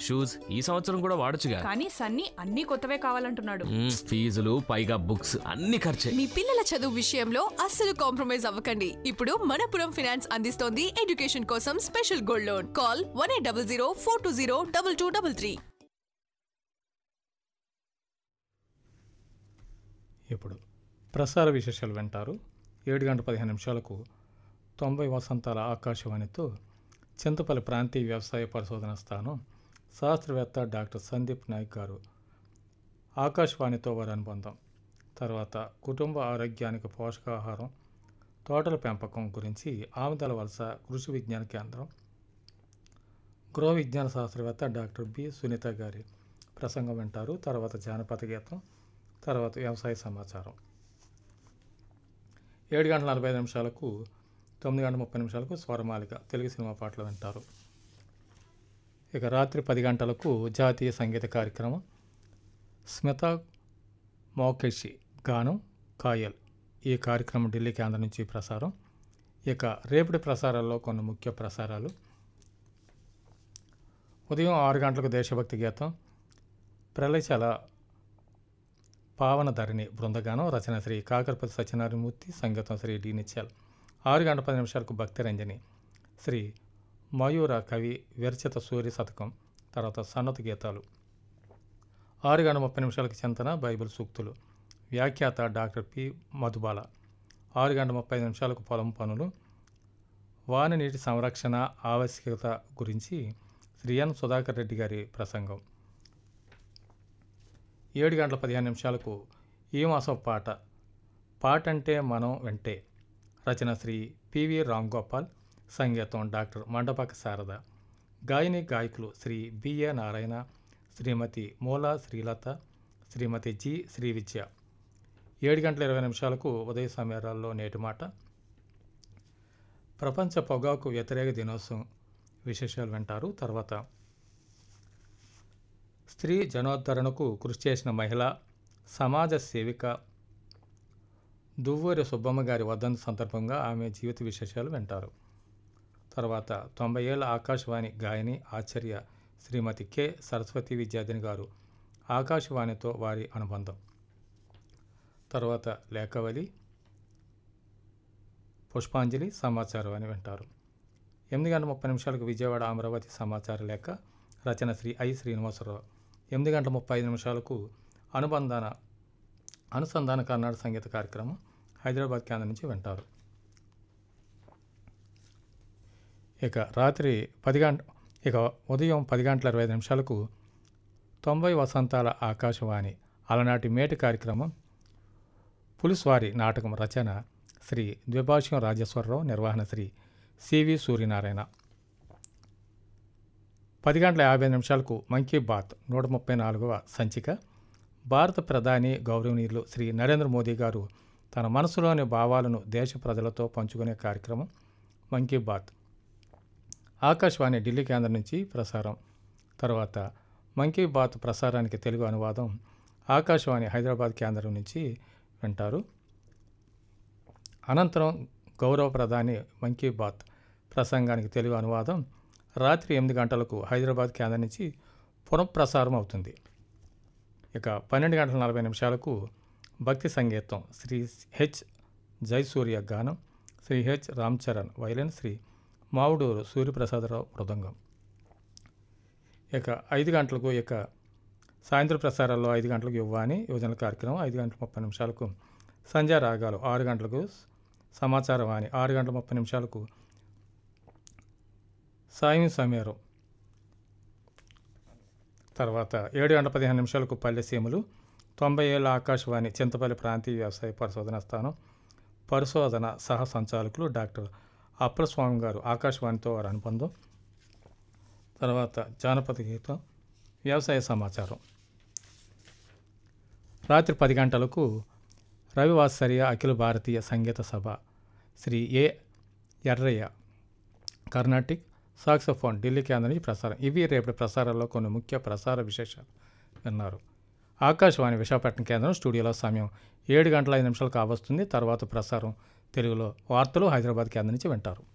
shoes ఈ సంవత్సరం కూడా వాడొచ్చుగా కానీ సన్నీ అన్ని కొత్తవే కావాలంటున్నాడు మ్మ్, ఫీజులు పైగా బుక్స్ అన్ని ఖర్చే మీ పిల్లల చదువు విషయంలో అస్సలు కాంప్రమైజ్ అవ్వకండి ఇప్పుడు మనపురం ఫైనాన్స్ అందిస్తోంది ఎడ్యుకేషన్ కోసం special gold loan call one eight double zero four two zero double two double three ఇప్పుడు ప్రసార విశేషాలు వింటారు ఏడు గంట పదిహేను నిమిషాలకు తొంభై వసంతాల ఆకాశవాణితో చింతపల్లి ప్రాంతీయ వ్యవసాయ పరిశోధన స్థానం శాస్త్రవేత్త డాక్టర్ సందీప్ నాయక్ గారు ఆకాశవాణితో వారి అనుబంధం తర్వాత కుటుంబ ఆరోగ్యానికి పోషకాహారం తోటల పెంపకం గురించి ఆముదల వలస కృషి విజ్ఞాన కేంద్రం గృహ విజ్ఞాన శాస్త్రవేత్త డాక్టర్ బి సునీత గారి ప్రసంగం వింటారు తర్వాత జానపద గీతం తర్వాత వ్యవసాయ సమాచారం ఏడు గంటల నలభై ఐదు నిమిషాలకు తొమ్మిది గంటల ముప్పై నిమిషాలకు స్వరమాలిక తెలుగు సినిమా పాటలు వింటారు ఇక రాత్రి పది గంటలకు జాతీయ సంగీత కార్యక్రమం స్మిత మౌకేషి గానం కాయల్ ఈ కార్యక్రమం ఢిల్లీ కేంద్రం నుంచి ప్రసారం ఇక రేపటి ప్రసారాల్లో కొన్ని ముఖ్య ప్రసారాలు ఉదయం ఆరు గంటలకు దేశభక్తి గీతం ప్రళయచల పావన ధరణి బృందగానం రచన శ్రీ కాకరపతి సత్యనారాయణమూర్తి సంగీతం శ్రీ డి నిత్యాల్ ఆరు గంటల పది నిమిషాలకు భక్తి రంజని శ్రీ మయూర కవి విరచిత సూర్య శతకం తర్వాత సన్నత గీతాలు ఆరు గంటల ముప్పై నిమిషాలకు చింతన బైబిల్ సూక్తులు వ్యాఖ్యాత డాక్టర్ పి మధుబాల ఆరు గంటల ముప్పై ఐదు నిమిషాలకు పొలం పనులు వాన నీటి సంరక్షణ ఆవశ్యకత గురించి శ్రీ ఎన్ సుధాకర్ రెడ్డి గారి ప్రసంగం ఏడు గంటల పదిహేను నిమిషాలకు ఈ మాసం పాట పాట అంటే మనం వెంటే రచన శ్రీ పివి రామ్ గోపాల్ సంగీతం డాక్టర్ మండపక శారద గాయని గాయకులు శ్రీ బిఏ నారాయణ శ్రీమతి మూలా శ్రీలత శ్రీమతి జి శ్రీ విద్య ఏడు గంటల ఇరవై నిమిషాలకు ఉదయ సమయాల్లో నేటి మాట ప్రపంచ పొగాకు వ్యతిరేక దినోత్సవం విశేషాలు వింటారు తర్వాత స్త్రీ జనోద్ధరణకు కృషి చేసిన మహిళ సమాజ సేవిక దువ్వూరి సుబ్బమ్మ గారి వర్ధంతి సందర్భంగా ఆమె జీవిత విశేషాలు వింటారు తర్వాత తొంభై ఏళ్ళ ఆకాశవాణి గాయని ఆచార్య శ్రీమతి కె సరస్వతి విద్యార్థిని గారు ఆకాశవాణితో వారి అనుబంధం తర్వాత లేఖవలి పుష్పాంజలి సమాచారం అని వింటారు ఎనిమిది గంటల ముప్పై నిమిషాలకు విజయవాడ అమరావతి సమాచార లేఖ రచన శ్రీ ఐ శ్రీనివాసరావు ఎనిమిది గంటల ముప్పై ఐదు నిమిషాలకు అనుబంధాన అనుసంధాన కర్ణాటక సంగీత కార్యక్రమం హైదరాబాద్ కేంద్రం నుంచి వింటారు ఇక రాత్రి పది గంట ఇక ఉదయం పది గంటల ఇరవై ఐదు నిమిషాలకు తొంభై వసంతాల ఆకాశవాణి అలనాటి మేటి కార్యక్రమం పులిస్వారి నాటకం రచన శ్రీ ద్విభాష్యం రాజేశ్వరరావు నిర్వహణ శ్రీ సివి సూర్యనారాయణ పది గంటల యాభై నిమిషాలకు మన్ కీ బాత్ నూట ముప్పై నాలుగవ సంచిక భారత ప్రధాని గౌరవనీయులు శ్రీ నరేంద్ర మోదీ గారు తన మనసులోని భావాలను దేశ ప్రజలతో పంచుకునే కార్యక్రమం మన్ కీ బాత్ ఆకాశవాణి ఢిల్లీ కేంద్రం నుంచి ప్రసారం తర్వాత మన్ కీ బాత్ ప్రసారానికి తెలుగు అనువాదం ఆకాశవాణి హైదరాబాద్ కేంద్రం నుంచి వింటారు అనంతరం గౌరవ ప్రధాని మన్ కీ బాత్ ప్రసంగానికి తెలుగు అనువాదం రాత్రి ఎనిమిది గంటలకు హైదరాబాద్ కేంద్రం నుంచి పునఃప్రసారం అవుతుంది ఇక పన్నెండు గంటల నలభై నిమిషాలకు భక్తి సంగీతం శ్రీ హెచ్ జయసూర్య గానం శ్రీ హెచ్ రామ్ చరణ్ వైలెన్ శ్రీ మావుడూరు సూర్యప్రసాదరావు మృదంగం ఇక ఐదు గంటలకు ఇక సాయంత్రం ప్రసారాల్లో ఐదు గంటలకు యువ్వాని యువజన కార్యక్రమం ఐదు గంటల ముప్పై నిమిషాలకు సంధ్యా రాగాలు ఆరు గంటలకు సమాచారం అని ఆరు గంటల ముప్పై నిమిషాలకు సాయం సమీరం తర్వాత ఏడు గంటల పదిహేను నిమిషాలకు పల్లెసీమలు తొంభై ఏళ్ళ ఆకాశవాణి చింతపల్లి ప్రాంతీయ వ్యవసాయ పరిశోధన స్థానం పరిశోధన సహ సంచాలకులు డాక్టర్ అప్పలస్వామి గారు ఆకాశవాణితో వారి అనుబంధం తర్వాత జానపద గీతం వ్యవసాయ సమాచారం రాత్రి పది గంటలకు రవివాసర్య అఖిల భారతీయ సంగీత సభ Shri A Errayya Carnatic saxophone Delhi కేంద్రం నుంచి ప్రసారం ఇవి రేపటి ప్రసారాల్లో కొన్ని ముఖ్య ప్రసార విశేషాలు విన్నారు ఆకాశవాణి విశాఖపట్నం కేంద్రం స్టూడియోలో సమయం ఏడు గంటల ఐదు నిమిషాలు కావస్తుంది తర్వాత ప్రసారం తెలుగులో వార్తలు హైదరాబాద్ కేంద్రం నుంచి వింటారు